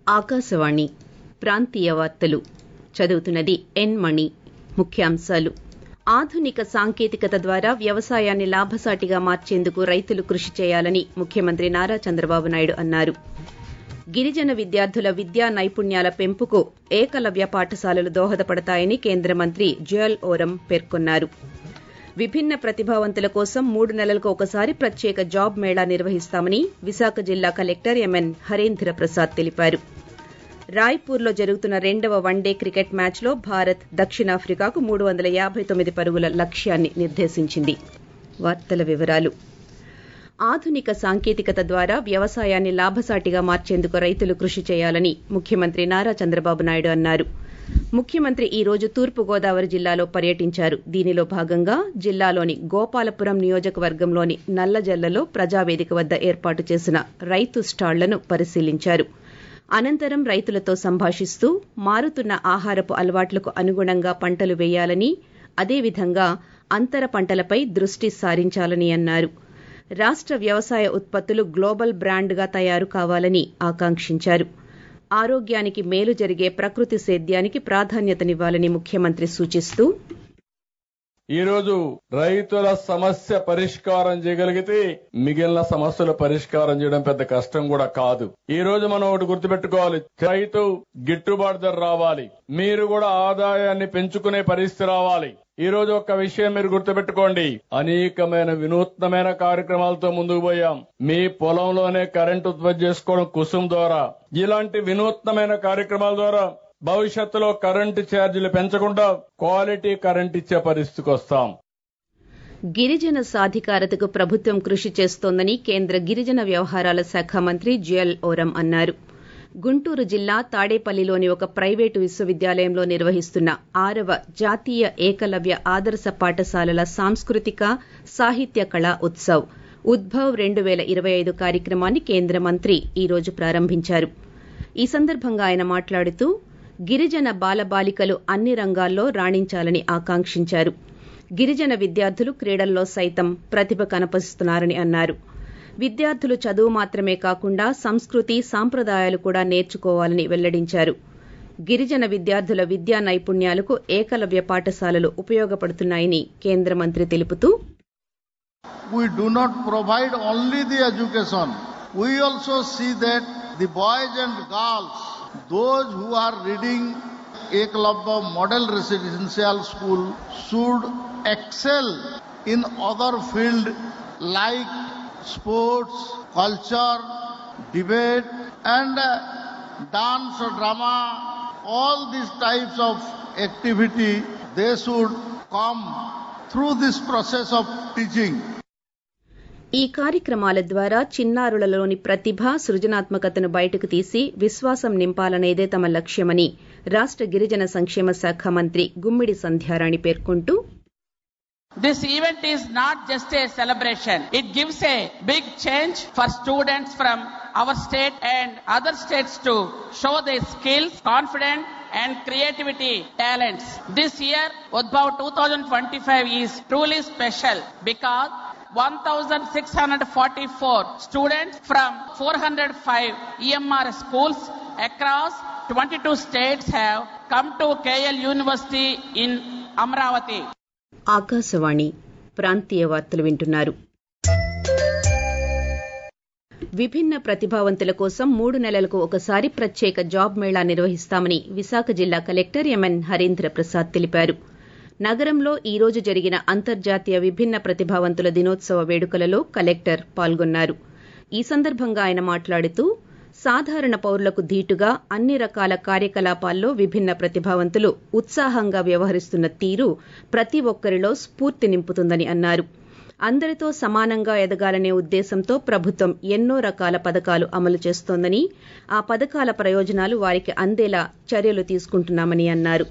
ఆకాశవాణి ప్రాంతీయ వార్తలు చదువుతున్నది ఎన్ మణి ముఖ్యాంశాలు ఆధునిక సాంకేతికత ద్వారా వ్యవసాయాన్ని లాభసాటిగా మార్చేందుకు రైతులు కృషి చేయాలని ముఖ్యమంత్రి నారా చంద్రబాబు నాయుడు అన్నారు గిరిజన విద్యార్థుల విద్యా నైపుణ్యాల పెంపుకు ఏకలవ్య పాఠశాలలు దోహదపడతాయని కేంద్ర మంత్రి జ్యుయల్ ఓరం పేర్కొన్నారు విభిన్న ప్రతిభావంతుల కోసం మూడు నెలలకు ఒకసారి ప్రత్యేక జాబ్ మేళా నిర్వహిస్తామని విశాఖ జిల్లా కలెక్టర్ ఎంఎన్ హరేంద్ర ప్రసాద్ తెలిపారు రాయ్పూర్లో జరుగుతున్న రెండవ వన్డే క్రికెట్ మ్యాచ్లో భారత్ దక్షిణాఫ్రికాకు మూడు వందల యాభై తొమ్మిది పరుగుల లక్ష్యాన్ని నిర్దేశించింది వార్తల వివరాలు ఆధునిక సాంకేతికత ద్వారా వ్యవసాయాన్ని లాభసాటిగా మార్చేందుకు రైతులు కృషి చేయాలని ముఖ్యమంత్రి నారా చంద్రబాబు నాయుడు అన్నారు ముఖ్యమంత్రి ఈ రోజు తూర్పుగోదావరి జిల్లాలో పర్యటించారు దీనిలో భాగంగా జిల్లాలోని గోపాలపురం నియోజకవర్గంలోని నల్లజల్లలో ప్రజావేదిక వద్ద ఏర్పాటు చేసిన రైతు స్టాళ్లను పరిశీలించారు అనంతరం రైతులతో సంభాషిస్తూ మారుతున్న ఆహారపు అలవాట్లకు అనుగుణంగా పంటలు వేయాలని అదేవిధంగా అంతర పంటలపై దృష్టి సారించాలని అన్నారు రాష్ట వ్యవసాయ ఉత్పత్తులు గ్లోబల్ బ్రాండ్గా తయారు కావాలని ఆకాంక్షించారు ఆరోగ్యానికి మేలు జరిగే ప్రకృతి సేద్యానికి ప్రాధాన్యతనివ్వాలని ముఖ్యమంత్రి సూచిస్తూ ఈ రోజు రైతుల సమస్య పరిష్కారం చేయగలిగితే మిగిలిన సమస్యల పరిష్కారం చేయడం పెద్ద కష్టం కూడా కాదు ఈ రోజు మనం ఒకటి గుర్తుపెట్టుకోవాలి రైతు గిట్టుబాటు ధర రావాలి మీరు కూడా ఆదాయాన్ని పెంచుకునే పరిస్థితి రావాలి ఈ రోజు ఒక్క విషయం మీరు గుర్తుపెట్టుకోండి అనేకమైన వినూత్నమైన కార్యక్రమాలతో ముందుకు పోయాం మీ పొలంలోనే కరెంట్ ఉత్పత్తి చేసుకోవడం కుసుం ద్వారా ఇలాంటి వినూత్నమైన కార్యక్రమాల ద్వారా భవిష్యత్తులో కరెంటు ఛార్జీలు పెంచకుండా క్వాలిటీ కరెంట్ ఇచ్చే పరిస్థితికి వస్తాం గిరిజన సాధికారతకు ప్రభుత్వం కృషి చేస్తోందని కేంద్ర గిరిజన వ్యవహారాల శాఖ మంత్రి జ్యుయల్ ఓరం అన్నారు గుంటూరు జిల్లా తాడేపల్లిలోని ఒక ప్రైవేటు విశ్వవిద్యాలయంలో నిర్వహిస్తున్న ఆరవ జాతీయ ఏకలవ్య ఆదర్శ పాఠశాలల సాంస్కృతిక సాహిత్య కళా ఉత్సవ్ ఉద్భవ్ రెండు వేల ఇరవై ఐదు కార్యక్రమాన్ని కేంద్ర మంత్రి ఈ రోజు ప్రారంభించారు ఈ సందర్భంగా ఆయన మాట్లాడుతూ గిరిజన బాలబాలికలు అన్ని రంగాల్లో రాణించాలని ఆకాంక్షించారు గిరిజన విద్యార్థులు క్రీడల్లో సైతం ప్రతిభ కనపరుస్తున్నారని అన్నారు విద్యార్థులు చదువు మాత్రమే కాకుండా సంస్కృతి సాంప్రదాయాలు కూడా నేర్చుకోవాలని వెల్లడించారు గిరిజన విద్యార్థుల విద్యా నైపుణ్యాలకు ఏకలవ్య పాఠశాలలు ఉపయోగపడుతున్నాయని కేంద్ర మంత్రి తెలుపుతూ We do not provide only the education. We also see that the boys and girls, those who are reading Eklavya Model Residential School should excel in other field like sports, culture, debate and uh, dance or drama. All these types of activity, they should come through this process of teaching. ఈ కార్యక్రమాల ద్వారా చిన్నారులలోని ప్రతిభ సృజనాత్మకతను బయటకు తీసి విశ్వాసం నింపాలనేదే తమ లక్ష్యమని రాష్ట గిరిజన సంక్షేమ శాఖ మంత్రి గుమ్మిడి సంధ్యారాణి పేర్కొంటూ This event is not just a celebration. It gives a big change for students from our state and other states to show their skills, confidence and creativity talents. This year, Udbhav 2025 is truly special because 1,644 students from 405 EMR schools across 22 states have come to KL University in Amravati. Akashvani ప్రాంతీయ వార్తలు వింటున్నారు విభిన్న ప్రతిభావంతుల కోసం మూడు నెలలకు ఒకసారి ప్రత్యేక job Mela నిర్వహిస్తామని విశాఖ జిల్లా కలెక్టర్ ఎంఎన్ హరీంద్ర ప్రసాద్ తెలిపారు నగరంలో ఈ రోజు జరిగిన అంతర్జాతీయ విభిన్న ప్రతిభావంతుల దినోత్సవ వేడుకలలో కలెక్టర్ పాల్గొన్నారు ఈ సందర్భంగా ఆయన మాట్లాడుతూ సాధారణ పౌరులకు ధీటుగా అన్ని రకాల కార్యకలాపాల్లో విభిన్న ప్రతిభావంతులు ఉత్సాహంగా వ్యవహరిస్తున్న తీరు ప్రతి ఒక్కరిలో స్ఫూర్తి నింపుతుందని అన్నారు అందరితో సమానంగా ఎదగాలనే ఉద్దేశంతో ప్రభుత్వం ఎన్నో రకాల పథకాలు అమలు చేస్తోందని ఆ పథకాల ప్రయోజనాలు వారికి అందేలా చర్యలు తీసుకుంటున్నామని అన్నారు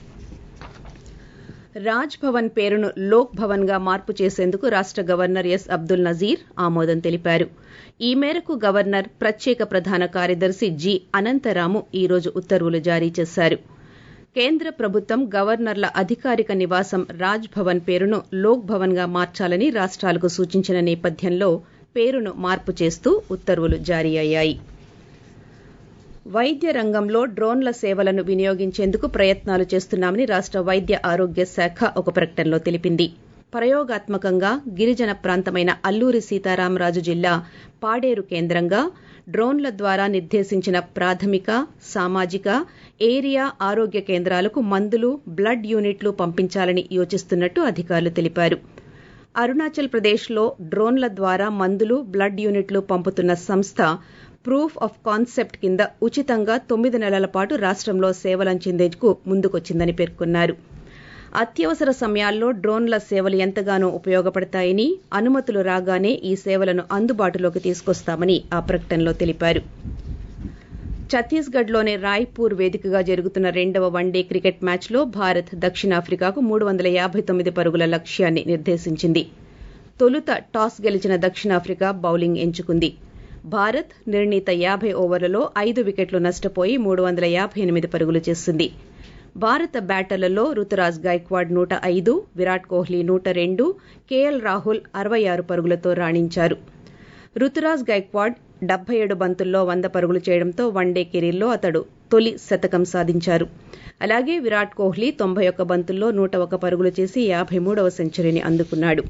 రాజ్ భవన్ పేరును లోక్ భవన్ గా మార్పు చేసేందుకు రాష్ట గవర్నర్ ఎస్ అబ్దుల్ నజీర్ ఆమోదం తెలిపారు ఈ మేరకు గవర్నర్ ప్రత్యేక ప్రధాన కార్యదర్శి జి అనంతరాము ఈ రోజు ఉత్తర్వులు జారీ చేశారు కేంద్ర ప్రభుత్వం గవర్నర్ల అధికారిక నివాసం రాజ్ భవన్ పేరును లోక్ భవన్ గా మార్చాలని రాష్టాలకు సూచించిన నేపథ్యంలో పేరును మార్పు చేస్తూ ఉత్తర్వులు జారీ అయ్యాయి వైద్య రంగంలో డ్రోన్ల సేవలను వినియోగించేందుకు ప్రయత్నాలు చేస్తున్నామని రాష్ట వైద్య ఆరోగ్య శాఖ ఒక ప్రకటనలో తెలిపింది ప్రయోగాత్మకంగా గిరిజన ప్రాంతమైన అల్లూరి సీతారామరాజు జిల్లా పాడేరు కేంద్రంగా డ్రోన్ల ద్వారా నిర్దేశించిన ప్రాథమిక సామాజిక ఏరియా ఆరోగ్య కేంద్రాలకు మందులు బ్లడ్ యూనిట్లు పంపించాలని యోచిస్తున్నట్టు అధికారులు తెలిపారు అరుణాచల్ ప్రదేశ్లో డ్రోన్ల ద్వారా మందులు బ్లడ్ యూనిట్లు పంపుతున్న సంస్థ ప్రూఫ్ ఆఫ్ కాన్సెప్ట్ కింద ఉచితంగా తొమ్మిది నెలల పాటు రాష్టంలో సేవలంచేందుకు ముందుకొచ్చిందని పేర్కొన్నారు అత్యవసర సమయాల్లో డ్రోన్ల సేవలు ఎంతగానో ఉపయోగపడతాయని అనుమతులు రాగానే ఈ సేవలను అందుబాటులోకి తీసుకొస్తామని ఆ ప్రకటనలో తెలిపారు ఛత్తీస్గఢ్లోని రాయ్పూర్ వేదికగా జరుగుతున్న రెండవ వన్డే క్రికెట్ మ్యాచ్లో భారత్ దక్షిణాఫ్రికాకు మూడు వందల యాభై తొమ్మిది పరుగుల లక్ష్యాన్ని నిర్దేశించింది తొలుత టాస్ గెలిచిన దక్షిణాఫ్రికా బౌలింగ్ ఎంచుకుంది భారత్ నిర్ణీత యాభై ఓవర్లలో ఐదు వికెట్లు నష్టపోయి మూడు వందల యాభై ఎనిమిది పరుగులు చేసింది భారత బ్యాటర్లలో రుతురాజ్ గైక్వాడ్ నూట ఐదు విరాట్ కోహ్లీ నూట రెండు కేఎల్ రాహుల్ అరవై ఆరు పరుగులతో రాణించారు రుతురాజ్ గైక్వాడ్ డెబ్బై ఏడు బంతుల్లో వంద పరుగులు చేయడంతో వన్డే కెరీర్లో అతడు తొలి శతకం సాధించారు అలాగే విరాట్ కోహ్లీ తొంభై ఒక్క బంతుల్లో నూట ఒక పరుగులు చేసి యాభై మూడవ సెంచరీని అందుకున్నాడు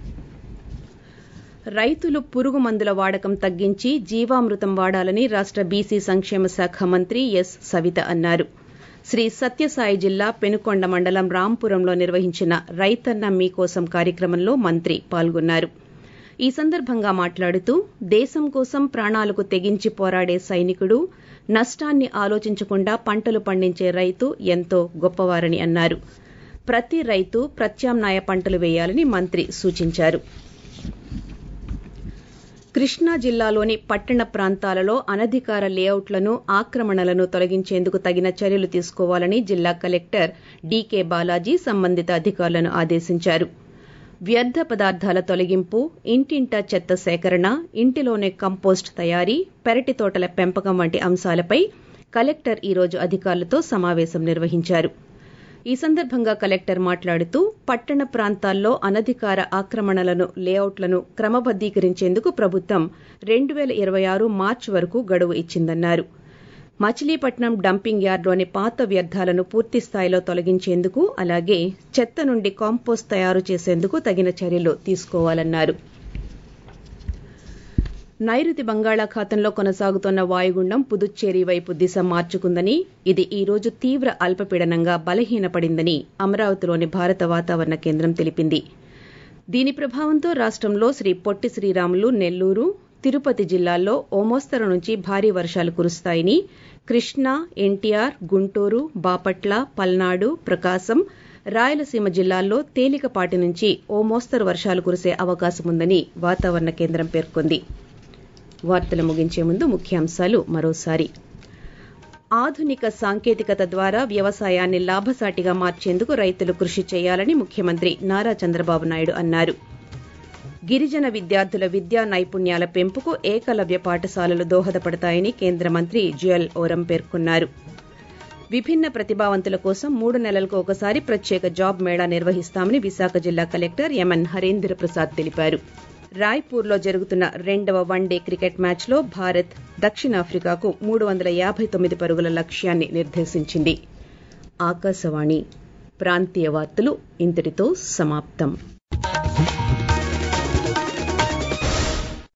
రైతులు పురుగు మందుల వాడకం తగ్గించి జీవామృతం వాడాలని రాష్ట బీసీ సంక్షేమ శాఖ మంత్రి ఎస్ సవిత అన్నారు శ్రీ సత్యసాయి జిల్లా పెనుకొండ మండలం రాంపురంలో నిర్వహించిన రైతన్న మీకోసం కార్యక్రమంలో మంత్రి పాల్గొన్నారు ఈ సందర్భంగా మాట్లాడుతూ దేశం కోసం ప్రాణాలకు తెగించి పోరాడే సైనికుడు నష్టాన్ని ఆలోచించకుండా పంటలు పండించే రైతు ఎంతో గొప్పవారని అన్నారు ప్రతి రైతు ప్రత్యామ్నాయ పంటలు వేయాలని మంత్రి సూచించారు కృష్ణా జిల్లాలోని పట్టణ ప్రాంతాలలో అనధికార లేఅవుట్లను ఆక్రమణలను తొలగించేందుకు తగిన చర్యలు తీసుకోవాలని జిల్లా కలెక్టర్ డీకే బాలాజీ సంబంధిత అధికారులను ఆదేశించారు వ్యర్థ పదార్థాల తొలగింపు ఇంటింటా చెత్త సేకరణ ఇంటిలోనే కంపోస్ట్ తయారీ పెరటి తోటల పెంపకం వంటి అంశాలపై కలెక్టర్ ఈరోజు అధికారులతో సమావేశం నిర్వహించారు ఈ సందర్భంగా కలెక్టర్ మాట్లాడుతూ పట్టణ ప్రాంతాల్లో అనధికార ఆక్రమణలను లేఅవుట్లను క్రమబద్దీకరించేందుకు ప్రభుత్వం రెండు వేల ఇరవై ఆరు మార్చి వరకు గడువు ఇచ్చిందన్నారు మచిలీపట్నం డంపింగ్ యార్డ్లోని పాత వ్యర్థాలను పూర్తి స్థాయిలో తొలగించేందుకు అలాగే చెత్త నుండి కాంపోస్ట్ తయారు చేసేందుకు తగిన చర్యలు తీసుకోవాలన్నారు నైరుతి బంగాళాఖాతంలో కొనసాగుతోన్న వాయుగుండం పుదుచ్చేరి వైపు దిశ మార్చుకుందని ఇది ఈ రోజు తీవ్ర అల్పపీడనంగా బలహీనపడిందని అమరావతిలోని భారత వాతావరణ కేంద్రం తెలిపింది దీని ప్రభావంతో రాష్టంలో శ్రీ పొట్టి శ్రీరాములు నెల్లూరు తిరుపతి జిల్లాల్లో ఓ మోస్తరు నుంచి భారీ వర్షాలు కురుస్తాయని కృష్ణా ఎన్టీఆర్ గుంటూరు బాపట్ల పల్నాడు ప్రకాశం రాయలసీమ జిల్లాల్లో తేలికపాటి నుంచి ఓ మోస్తరు వర్షాలు కురిసే అవకాశముందని వాతావరణ కేంద్రం పేర్కొంది వార్తలు ముగించే ముందు ముఖ్యాంశాలు మరోసారి ఆధునిక సాంకేతికత ద్వారా వ్యవసాయాన్ని లాభసాటిగా మార్చేందుకు రైతులు కృషి చేయాలని ముఖ్యమంత్రి నారా చంద్రబాబు నాయుడు అన్నారు గిరిజన విద్యార్థుల విద్యా నైపుణ్యాల పెంపుకు ఏకలవ్య పాఠశాలలు దోహదపడతాయని కేంద్ర మంత్రి జ్యుయల్ ఓరం పేర్కొన్నారు విభిన్న ప్రతిభావంతుల కోసం మూడు నెలలకు ఒకసారి ప్రత్యేక జాబ్ మేళా నిర్వహిస్తామని విశాఖ జిల్లా కలెక్టర్ ఎంఎన్ హరేంద్ర ప్రసాద్ తెలిపారు రాయ్పూర్లో జరుగుతున్న రెండవ వన్డే క్రికెట్ మ్యాచ్లో భారత్ దక్షిణాఫ్రికాకు మూడు వందల యాభై తొమ్మిది పరుగుల లక్ష్యాన్ని నిర్దేశించింది ఆకాశవాణి ప్రాంతీయ వార్తలు ఇంతటితో సమాప్తం